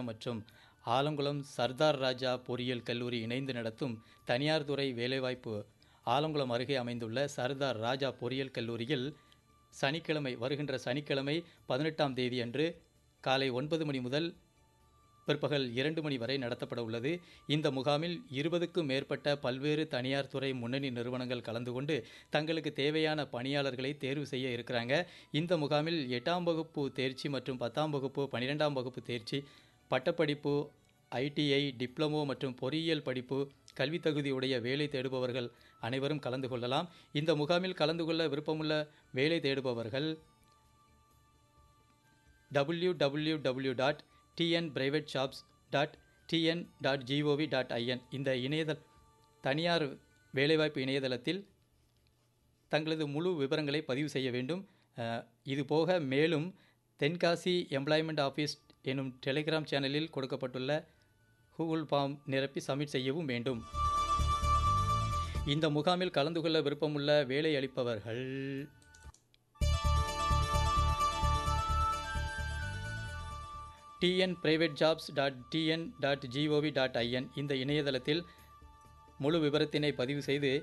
திட்டம் மற்றும் ஆலங்குளம் சர்தார் ராஜா பொறியியல் கல்லூரி இணைந்து நடத்தும் தனியார் துறை வேலைவாய்ப்பு ஆலங்குளம் அருகே அமைந்துள்ள சர்தார் ராஜா பொறியியல் கல்லூரியில் சனிக்கிழமை வருகின்ற சனிக்கிழமை பதினெட்டாம் தேதி அன்று காலை ஒன்பது மணி முதல் பிற்பகல் இரண்டு மணி வரை நடத்தப்பட உள்ளது இந்த முகாமில் இருபதுக்கும் மேற்பட்ட பல்வேறு தனியார் துறை முன்னணி நிறுவனங்கள் கலந்து கொண்டு தங்களுக்கு தேவையான பணியாளர்களை தேர்வு செய்ய இருக்கிறாங்க இந்த முகாமில் எட்டாம் வகுப்பு தேர்ச்சி மற்றும் பத்தாம் வகுப்பு பன்னிரெண்டாம் வகுப்பு தேர்ச்சி பட்டப்படிப்பு ஐடிஐ டிப்ளமோ மற்றும் பொறியியல் படிப்பு கல்வித் தகுதியுடைய வேலை தேடுபவர்கள் அனைவரும் கலந்து கொள்ளலாம் இந்த முகாமில் கலந்து கொள்ள விருப்பமுள்ள வேலை தேடுபவர்கள் W W W dot TN private shops dot TN dot GOV dot IN இந்த இணையதள தனியார் வேலைவாய்ப்பு இணையதளத்தில் தங்களது முழு விவரங்களை பதிவு செய்ய வேண்டும் அஹ், இது போக மேலும் தென்காசி எம்ப்ளாய்மெண்ட் ஆஃபீஸ் எனும் டெலிகிராம் சேனலில் கொடுக்கப்பட்டுள்ள கூகுள் ஃபார்ம் நிரப்பி சப்மிட் செய்யவும் வேண்டும் இந்த முகாமில் கலந்து கொள்ள விருப்பமுள்ள வேலை அளிப்பவர்கள் TN private jobs dot TN dot GOV dot IN இந்த இணையதளத்தில் முழு விவரத்தினை பதிவு செய்து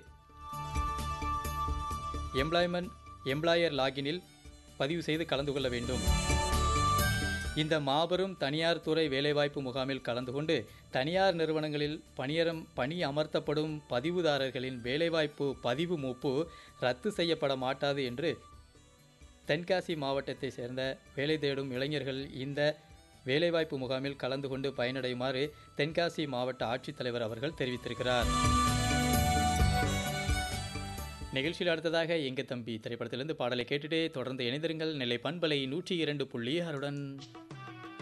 எம்ப்ளாய்மெண்ட் எம்ப்ளாயர் லாகினில் பதிவு செய்து கலந்து கொள்ள வேண்டும் இந்த மாபெரும் தனியார் துறை வேலைவாய்ப்பு முகாமில் கலந்து கொண்டு தனியார் நிறுவனங்களில் பணியரம் பணி அமர்த்தப்படும் பதிவுதாரர்களின் வேலைவாய்ப்பு பதிவு மூப்பு ரத்து செய்யப்பட மாட்டாது என்று தென்காசி மாவட்டத்தை சேர்ந்த வேலை தேடும் இளைஞர்கள் இந்த வேலைவாய்ப்பு முகாமில் கலந்து கொண்டு பயனடையுமாறு தென்காசி மாவட்ட ஆட்சித்தலைவர் அவர்கள் தெரிவித்திருக்கிறார் நிகழ்ச்சியில் அடுத்ததாக எங்க தம்பி திரைப்படத்திலிருந்து பாடலை கேட்டுட்டே தொடர்ந்து இணைந்திருங்கள் நெல்லை பண்பலை நூற்றி இரண்டு புள்ளி ஆறுடன்